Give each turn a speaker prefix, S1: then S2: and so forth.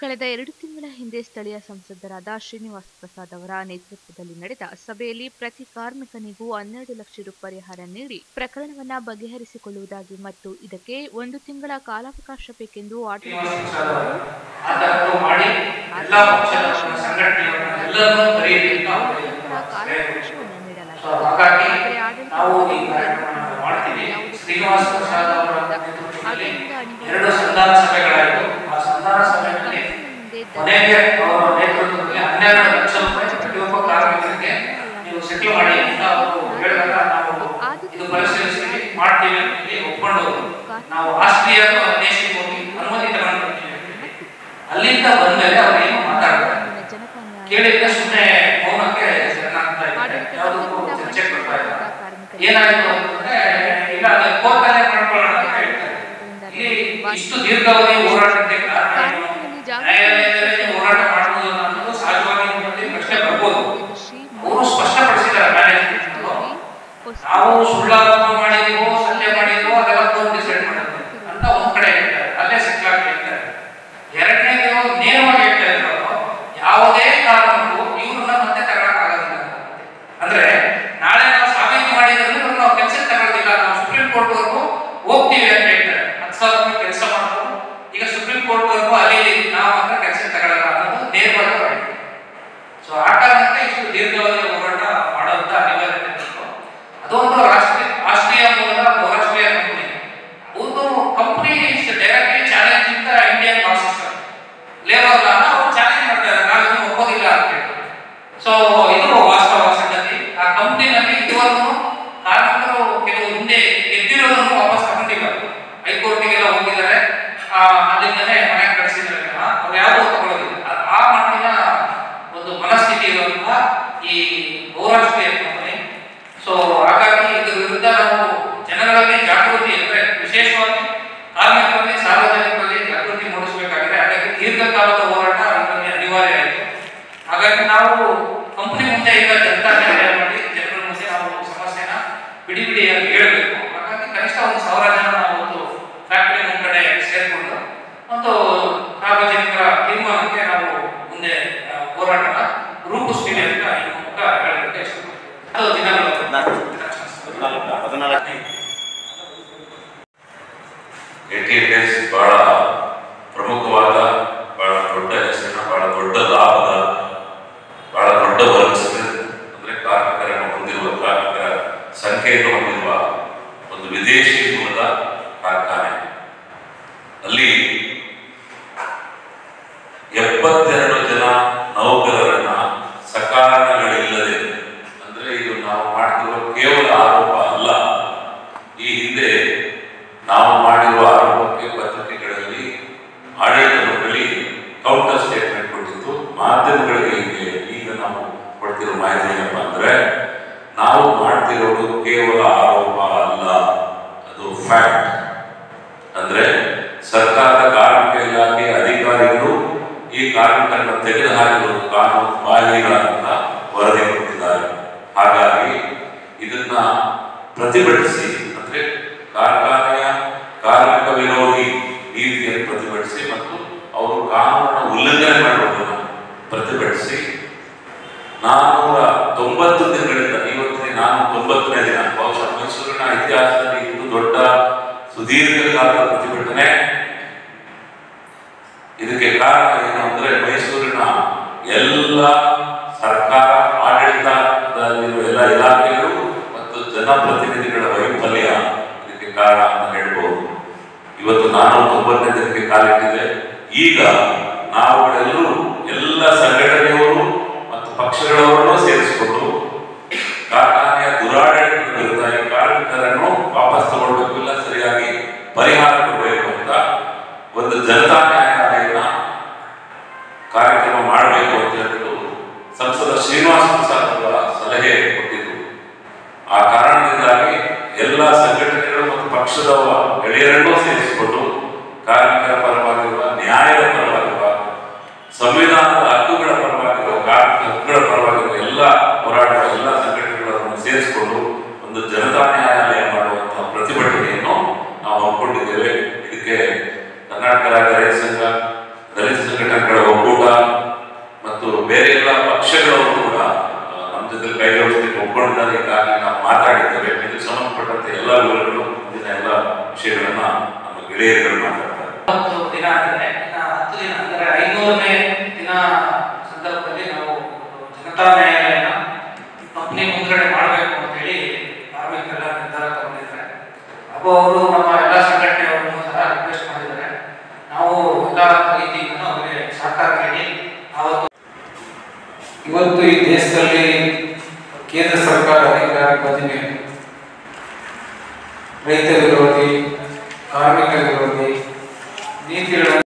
S1: ಕಳೆದ ಎರಡು ತಿಂಗಳ ಹಿಂದೆ ಸ್ಥಳೀಯ ಸಂಸದರಾದ ಶ್ರೀನಿವಾಸ್ ಪ್ರಸಾದ್ ಅವರ ನೇತೃತ್ವದಲ್ಲಿ ನಡೆದ ಸಭೆಯಲ್ಲಿ ಪ್ರತಿ ಕಾರ್ಮಿಕನಿಗೂ ಹನ್ನೆರಡು ಲಕ್ಷ ರು ಪರಿಹಾರ ನೀಡಿ ಪ್ರಕರಣವನ್ನ ಬಗೆಹರಿಸಿಕೊಳ್ಳುವುದಾಗಿ ಮತ್ತು ಇದಕ್ಕೆ ಒಂದು ತಿಂಗಳ ಕಾಲಾವಕಾಶ ಬೇಕೆಂದು ಆಡಳಿತ
S2: ಆತನನ್ನು ಮಾಡಿ ಎಲ್ಲ ಪಕ್ಷದ ಸಂಘಟನೆಗಳನ್ನು ಎಲ್ಲರನ್ನೂ ಕರೆಯುವುದಕ್ಕೆ ನಾವು
S1: ತಿಂಗಳ ಕಾಲಾವಕಾಶವನ್ನು
S2: ಸೊ
S1: ನೀಡಲಾಗಿದೆ
S2: ಹಾಗಾಗಿ
S1: ಆದರೆ ಆಡಳಿತ
S2: ನಾವು ಈ ಕಾರ್ಯಕ್ರಮವನ್ನು ಮಾಡ್ತೀವಿ ಶ್ರೀನಿವಾಸ ಪ್ರಸಾದ್ ಅವರ ನೇತೃತ್ವದಲ್ಲಿ ಎರಡು ಸಂಧಾನ ಸಭೆಗಳಾಯಿತು ಆ ಸಂಧಾನ ಸಭೆಯಲ್ಲಿ ಕೊನೆಗೆ ಅವರ ನೇತೃತ್ವದಲ್ಲಿ ಹನ್ನೆರಡು ಲಕ್ಷ ರೂಪಾಯಿ ಪ್ರತಿಯೊಬ್ಬ ಕಾರ್ಮಿಕರಿಗೆ ನೀವು ಸೆಟ್ಲ್ ಮಾಡಿ ಅಂತ ಅವರು ಹೇಳಿದಾಗ ನಾವು ಇದು ಪರಿಶೀಲಿಸಿ ಮಾಡ್ತೀವಿ ಅಂತ ಹೇಳಿ ಒಪ್ಕೊಂಡು ನಾವು ಆಸ್ಟ್ರಿಯಾದ ದೇಶಕ್ಕೆ ಹೋಗಿ ಅನುಮತಿ ತಗೊಂಡು ಬರ್ತೀವಿ ಅಲ್ಲಿಂದ ಬಂದ್ಮೇಲೆ ಅವ್ರು ಏನು ಮಾತಾಡ್ತಾರೆ ಕೇಳಿದ್ರೆ ಸುಮ್ಮನೆ ಮೌನಕ್ಕೆ ಶರಣಾಗ್ತಾ ಇದ್ದಾರೆ ಯಾವುದಕ್ಕೂ ಚರ್ಚೆ ಕೊಡ್ತಾ ಇಲ್ಲ ಏನಾಯ್ತು ಅಂತಂದ್ರೆ ಇಲ್ಲ ಅದು ಕೋರ್ಟಲ್ಲೇ ಮಾಡ್ಕೊಳ್ಳೋಣ ಅಂತ ಹೇಳ್ತಾರೆ ಇಲ್ಲಿ ಇಷ್ಟು ದೀರ್ಘಾವಧಿ ಹೋರಾಟಕ್ಕೆ ಕಾರಣ ಏನು ನ್ಯಾಯಾಲಯದಲ್ಲಿ ಹೋರಾಟ ಮಾಡಬಹುದು ಅನ್ನೋದು ಸಹಜವಾಗಿ ನಿಮ್ಮಲ್ಲಿ ಪ್ರಶ್ನೆ ಬರ್ಬೋದು ಅವರು ಸ್ಪಷ್ಟಪಡಿಸಿದ್ದಾರೆ ಮ್ಯಾನೇಜ್ಮೆಂಟ್ ನಾವು ಸುಳ್ಳಾರೋಪ ಮಾಡಿದೀವೋ ಸತ್ಯ ಮಾಡಿದೀವೋ ಅದೆಲ್ಲ ಕೋರ್ಟ್ ಡಿಸೈಡ್ ಮಾಡುತ್ತೆ ಅಂತ ಒಂದ್ ಕಡೆ ಹೇಳ್ತಾರೆ ಅಲ್ಲೇ ಸೆಟ್ಲ್ ಆಗಿ ಹೇಳ್ತಾರೆ ಎರಡನೇದು ನೇರವಾಗಿ ಹೇಳ್ತಾ ಇರೋದು ಯಾವುದೇ ಕಾರಣಕ್ಕೂ ಇವ್ರನ್ನ ಮತ್ತೆ ತಗೊಳಕ್ ಆಗೋದಿಲ್ಲ ಅಂದ್ರೆ ನಾಳೆ ನಾವು ಸಾಬೀತು ಮಾಡಿದ್ರೆ ನಾವು ಕೆಲಸಕ್ಕೆ ತಗೊಳ್ಳೋದಿಲ್ಲ ನಾವು ಸುಪ್ರೀಂ ಕೋರ್ಟ್ ವರೆಗೂ ಹೋಗ್ತೀವಿ ಅಂತ ಹೇಳ್ತಾರೆ ಹತ್ತು ಸಾವಿರ ರೂಪಾಯಿ ಕೆಲಸ ಮಾಡೋದು ಈಗ ಸುಪ್ರೀಂ ಕೋರ್ಟ್ ವರೆಗೂ ಅಲ್ಲಿ ನಾವು ಮಾತ್ರ ಕೆಲಸಕ್ಕೆ ತಗೊಳ್ಳಲ್ಲ ಅನ್ನೋದು ನೇರವಾಗಿ ಅವ್ರು ಹೇಳ್ತಾರೆ ಸೊ ಆ ಕಾರಣಕ್ಕೆ ಇಷ್ಟು ದೀರ್ಘಾವಧಿ ಹೋರಾಟ ಮಾಡುವಂತ ಅನಿವಾರ್ಯತೆ ಬಂತು ಅದೊಂದು ರಾಷ್ಟ್ರೀಯ ರಾಷ್ಟ್ರೀಯ ಮೂಲದ ಬಹುರಾಷ್ಟ್ರೀಯ ಕಂಪನಿ ಒಂದು company directly challenging the Indian law system labour ಲಾನ ಅವ್ರು ಚಾಲೆಂಜ್ ಮಾಡ್ತಾರೆ ನಾವೇನು ಒಪ್ಪೋದಿಲ್ಲ ಅಂತ ಹೇಳಿ ಸೊ ಇದು ವಾಸ್ತವ ಸಂಗತಿ ಆ ಕಂಪನಿನಲ್ಲಿ ಇದುವರೆಗೂ ಕಾರ್ಮಿಕರು ಕೆಲವು ಹಿಂದೆ ಗೆದ್ದಿರೋದನ್ನು ವಾಪಸ್ ತಗೊಂಡಿಲ್ಲ ಹೈಕೋರ್ಟಿಗೆಲ್ಲ ಹೋಗಿದ್ದಾರೆ ಆ, ಅಲ್ಲಿಂದನೇ ಮನೆಗೆ ಕಳಿಸಿದ್ದಾರೆ ಅವ್ರು ಯಾವುದು ತಗೊಳ್ಳೋದಿಲ್ಲ ಆ- ಆ ಮಟ್ಟಿನ ಒಂದು ಮನಸ್ಥಿತಿ ಇರುವಂತಹ ಈ ಬಹುರಾಷ್ಟ್ರೀಯ ಕಂಪನಿ ಸೊ ಹಾಗಾಗಿ ಇದ್ರ ವಿರುದ್ಧ ನಾವು ಜನಗಳಲ್ಲಿ ಜಾಗೃತಿ ಅಂದ್ರೆ ವಿಶೇಷವಾಗಿ ಕಾರ್ಮಿಕರಲ್ಲಿ ಸಾರ್ವಜನಿಕರಲ್ಲಿ ಜಾಗೃತಿ ಮೂಡಿಸಬೇಕಾಗಿದೆ ಹಾಗಾಗಿ ದೀರ್ಘಕಾಲದ ಹೋರಾಟ ಇದರಲ್ಲಿ ಅನಿವಾರ್ಯ ಆಯಿತು ಹಾಗಾಗಿ ನಾವು ಕಂಪನಿ ಮುಂದೆ ಈಗ ಜನತಾ ನ್ಯಾಯ ಮಾಡಿ ಜನರ ಮುಂದೆ ನಾವು ಸಮಸ್ಯೆನ ಬಿಡಿ ಬಿಡಿಯಾಗಿ ಹೇಳಬೇಕು ಹಾಗಾಗಿ ಕನಿಷ್ಠ ಒಂದು ಸಾವಿರ ಜನ ನಾವು ಒಂದು ಫ್ಯಾಕ್ಟರಿ ಮುಂಗಡೆ ಸೇರಿಕೊಂಡು ಒಂದು ಸಾರ್ವಜನಿಕರ ತೀರ್ಮಾನಕ್ಕೆ ನಾವು ಮುಂದೆ ಆ, ಹೋರಾಟನ ರೂಪಿಸ್ತೀವಿ ಅಂತ ಈ ಮೂಲಕ ಹೇಳಲಿಕ್ಕೆ ಇಷ್ಟಪಡ್ತೀನಿ ಅದು ದಿನಗಳು
S3: ಏಟಿ ಡೇಸ್ ಬಹಳ ಪ್ರಮುಖವಾದ ಬಹಳ ದೊಡ್ಡ ಹೆಸರಿನ ಬಹಳ ದೊಡ್ಡ ಲಾಭದ ಬಹಳ ದೊಡ್ಡ ವರ್ಕ್ಸ್ ಅಂದ್ರೆ ಕಾರ್ಮಿಕರನ್ನು ಹೊಂದಿರುವ ಕಾರ್ಮಿಕರ ಸಂಖ್ಯೆಯನ್ನು ಹೊಂದಿರುವ ಒಂದು ವಿದೇಶಿ ಮೂಲದ ಕಾರ್ಖಾನೆ ಅಲ್ಲಿ ಎಪ್ಪತ್ತೆರಡು ಜನ ನೌಕರರನ್ನ ಸಕಾರಣಗಳಿಲ್ಲದೆ ಅಂದ್ರೆ ಇದು ನಾವು ಮಾಡ್ತಿರುವ ಕೇವಲ ಆರೋಪ ಅಲ್ಲ ಈ ಹಿಂದೆ ನಾವು ಮಾಡಿರುವ ಆರೋಪಕ್ಕೆ ಪತ್ರಿಕೆಗಳಲ್ಲಿ ಆಡಳಿತ ಬಳಿ ಕೌಂಟರ್ ಸ್ಟೇಟ್ಮೆಂಟ್ ಕೊಟ್ಟಿತ್ತು ಮಾಧ್ಯಮಗಳಿಗೆ ಹಿಂಗೆ ಈಗ ನಾವು ಕೊಡ್ತಿರೋ ಮಾಹಿತಿ ಏನಪ್ಪ ಅಂದ್ರೆ ನಾವು ಮಾಡ್ತಿರೋದು ಕೇವಲ ಆರೋಪ ಅಲ್ಲ ಅದು ಫ್ಯಾಕ್ಟ್ ಅಂದ್ರೆ ಸರ್ಕಾರದ ಕಾರ್ಮಿಕ ಇಲಾಖೆ ಅಧಿಕಾರಿಗಳು ಈ ಕಾರ್ಮಿಕರನ್ನು ತೆಗೆದುಹಾಕಿರುವುದು ಕಾನೂನು ಬಾಹಿರ ಅಂತ ವರದಿ ಕೊಟ್ಟಿದ್ದಾರೆ ಹಾಗಾಗಿ ಇದನ್ನ ಪ್ರತಿಭಟಿಸಿ ಅಂದ್ರೆ ಕಾರ್ಖಾನೆಯ ಕಾರ್ಮಿಕ ವಿರೋಧಿ ನೀತಿಯನ್ನು ಪ್ರತಿಭಟಿಸಿ ಮತ್ತು ಅವರು ಕಾನೂನನ್ನು ಉಲ್ಲಂಘನೆ ಮಾಡುವುದನ್ನು ಪ್ರತಿಭಟಿಸಿ ನಾನೂರ ತೊಂಬತ್ತು ದಿನಗಳಿಂದ ಇವತ್ತಿನ ನಾನು ತೊಂಬತ್ತನೇ ದಿನ ಬಹುಶಃ ಮೈಸೂರಿನ ಇತಿಹಾಸದಲ್ಲಿ ಇದು ದೊಡ್ಡ ಸುದೀರ್ಘ ಕಾಲದ ಪ್ರತಿಭಟನೆ ಇದಕ್ಕೆ ಕಾರಣ ಏನು ಅಂದ್ರೆ ಮೈಸೂರಿನ ಎಲ್ಲ ಸರ್ಕಾರ ಆಡಳಿತದಲ್ಲಿರುವ ಎಲ್ಲ ಇಲಾಖೆಗಳು ಮತ್ತು ಜನಪ್ರತಿನಿಧಿಗಳ ವೈಫಲ್ಯ ಇದಕ್ಕೆ ಕಾರಣ ಅಂತ ಹೇಳ್ಬೋದು ಇವತ್ತು ನಾನು ತೊಂಬತ್ತನೇ ದಿನಕ್ಕೆ ಕಾಲಿಟ್ಟಿದೆ ಈಗ ನಾವುಗಳೆಲ್ಲರೂ ಎಲ್ಲ ಸಂಘಟನೆಯವರು ಮತ್ತು ಪಕ್ಷಗಳವರನ್ನು ಸೇರಿಸಿಕೊಂಡು ಕಾರ್ಖಾನೆಯ ದುರಾಡಳಿತದ ವಿರುದ್ಧ ಈ ಕಾರ್ಮಿಕರನ್ನು ವಾಪಸ್ ತಗೊಳ್ಬೇಕು ಇಲ್ಲ ಸರಿಯಾಗಿ ಪರಿಹಾರ ಕೊಡಬೇಕು ಅಂತ ಒಂದು ಜನತಾ ನ್ಯಾಯಾಲಯನ ಕಾರ್ಯಕ್ರಮ ಮಾಡಬೇಕು ಅಂತ ಹೇಳ್ಬಿಟ್ಟು ಸಂಸದ ಶ್ರೀನಿವಾಸ ಪ್ರಸಾದ್ ಅವರ ಸಲಹೆ ಕೊಟ್ಟಿದ್ರು ಆ ಕಾರಣದಿಂದಾಗಿ ಎಲ್ಲ ಸಂಘಟನೆಗಳು ಮತ್ತು ಪಕ್ಷದ ಗೆಳೆಯರನ್ನೂ ಸೇರಿಸಿಕೊಂಡು ಕಾರ್ಮಿಕರ ಪರವಾಗಿರುವ ನ್ಯಾಯದ ಪರವಾಗಿರುವ ಸಂವಿಧಾನದ ಹಕ್ಕುಗಳ ಪರವಾಗಿರುವ ಕಾರ್ಮಿಕ ಹಕ್ಕುಗಳ ಪರವಾಗಿರುವ ಎಲ್ಲ ಹೋರಾಟಗಳ ಎಲ್ಲ ಸಂಘಟನೆಗಳನ್ನು ಸೇರಿಸಿಕೊಂಡು ಒಂದು ಜನತಾ ನ್ಯಾಯಾಲಯ ಮಾಡುವಂತಹ ಪ್ರತಿಭಟನೆಯನ್ನು ನಾವು ಹಮ್ಮಿಕೊಂಡಿದ್ದೇವೆ ಇದಕ್ಕೆ ಕರ್ನಾಟಕ ರಾಜ್ಯ ರೈತ ಸಂಘ ದಲಿತ ಸಂಘಟನೆಗಳ ಬೇರೆ ಎಲ್ಲ ಪಕ್ಷಗಳವರು ಕೂಡ ಆ, ನಮ್ಮ ಜೊತೆ ಕೈಗೊಳಿಸಲಿಕ್ಕೆ ಒಪ್ಕೊಂಡಿದ್ದಾರೆ ಈಗಾಗಲೇ ನಾವು ಮಾತಾಡಿದ್ದೇವೆ ಇದಕ್ಕೆ ಸಂಬಂಧಪಟ್ಟಂತೆ ಎಲ್ಲ ವಿವರಗಳು ಮುಂದಿನ ಎಲ್ಲ ವಿಷಯಗಳನ್ನ ನಮ್ಮ ಗೆಳೆಯರುಗಳು ಮಾತಾಡ್ತಾರೆ
S2: ಹತ್ತು ದಿನ ಆಗಿದೆ ಇನ್ನ ಹತ್ತು ದಿನ ಅಂದರೆ ಐನೂರನೇ ದಿನ ಸಂದರ್ಭದಲ್ಲಿ ನಾವು ಜನತಾ ನ್ಯಾಯಾಲಯನ ಕಂಪ್ನಿ ಮುಂದ್ಗಡೆ ಮಾಡಬೇಕು ಅಂತೇಳಿ ಕಾರ್ಮಿಕರೆಲ್ಲ ನಿರ್ಧಾರ ತಗೊಂಡಿದ್ದಾರೆ ಹಾಗೂ ಅವರು ನಮ್ಮ ಎಲ್ಲ ಸಂಘಟನೆಯವರನ್ನು ಸಹ ರಿಕ್ವೆಸ್ಟ್ ಮಾಡಿದ್ದಾರೆ ನಾವು ಎಲ್ಲ ರೀತಿಯಿಂದ ಅವರಿಗೆ ಸಹಕಾರ ನೀಡಿ ಆವತ್ತು ಇವತ್ತು ಈ ದೇಶದಲ್ಲಿ ಕೇಂದ್ರ ಸರ್ಕಾರ ಅಧಿಕಾರಕ್ಕೆ ಬಂದ ಮೇಲೆ ರೈತ ವಿರೋಧಿ ಕಾರ್ಮಿಕ ವಿರೋಧಿ ನೀತಿಗಳನ್ನು